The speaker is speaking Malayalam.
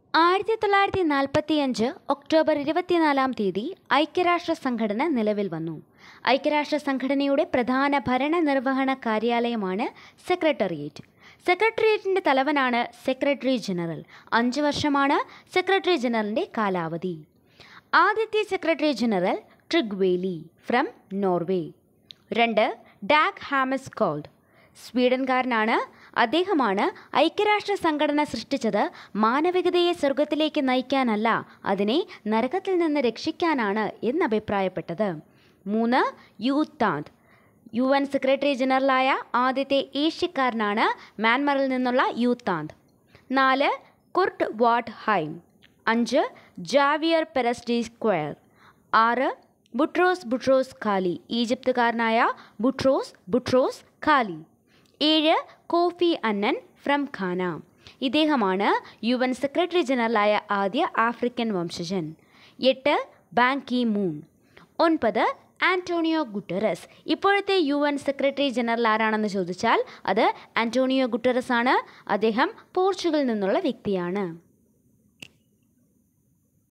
ആയിരത്തി തൊള്ളായിരത്തി നാൽപ്പത്തിയഞ്ച് ഒക്ടോബർ ഇരുപത്തിനാലാം തീയതി ഐക്യരാഷ്ട്ര സംഘടന നിലവിൽ വന്നു ഐക്യരാഷ്ട്ര സംഘടനയുടെ പ്രധാന ഭരണനിർവഹണ കാര്യാലയമാണ് സെക്രട്ടേറിയറ്റ് സെക്രട്ടേറിയറ്റിൻ്റെ തലവനാണ് സെക്രട്ടറി ജനറൽ അഞ്ച് വർഷമാണ് സെക്രട്ടറി ജനറലിൻ്റെ കാലാവധി ആദ്യത്തെ secretary general Trygve Lie from Norway രണ്ട് ഡാക് ഹാമസ് കോൾഡ് സ്വീഡൻകാരനാണ് അദ്ദേഹമാണ് ഐക്യരാഷ്ട്ര സംഘടന സൃഷ്ടിച്ചത് മാനവികതയെ സ്വർഗത്തിലേക്ക് നയിക്കാനല്ല അതിനെ നരകത്തിൽ നിന്ന് രക്ഷിക്കാനാണ് എന്നഭിപ്രായപ്പെട്ടത് മൂന്ന് യൂത്താന്ത് യു എൻ സെക്രട്ടറി ജനറലായ ആദ്യത്തെ ഏഷ്യക്കാരനാണ് മ്യാൻമറിൽ നിന്നുള്ള യൂത്താന്ത് നാല് കുർട്ട് വാട്ട് ഹൈം അഞ്ച് ജാവിയർ പെരസ്റ്റി സ്ക്വയർ ആറ് ബുട്രോസ് ബുട്രോസ് ഖാലി ഈജിപ്തുകാരനായ ബുട്രോസ് ബുട്രോസ് ഖാലി ഏഴ് കോഫി അന്നൻ ഫ്രം ഖാന ഇദ്ദേഹമാണ് യു എൻ സെക്രട്ടറി ജനറലായ ആദ്യ ആഫ്രിക്കൻ വംശജൻ എട്ട് ബാങ് കി മൂൺ ഒൻപത് ആന്റോണിയോ ഗുട്ടറസ് ഇപ്പോഴത്തെ യു എൻ സെക്രട്ടറി ജനറൽ ആരാണെന്ന് ചോദിച്ചാൽ അത് ആന്റോണിയോ ഗുട്ടറസ് ആണ് അദ്ദേഹം പോർച്ചുഗലിൽ നിന്നുള്ള വ്യക്തിയാണ്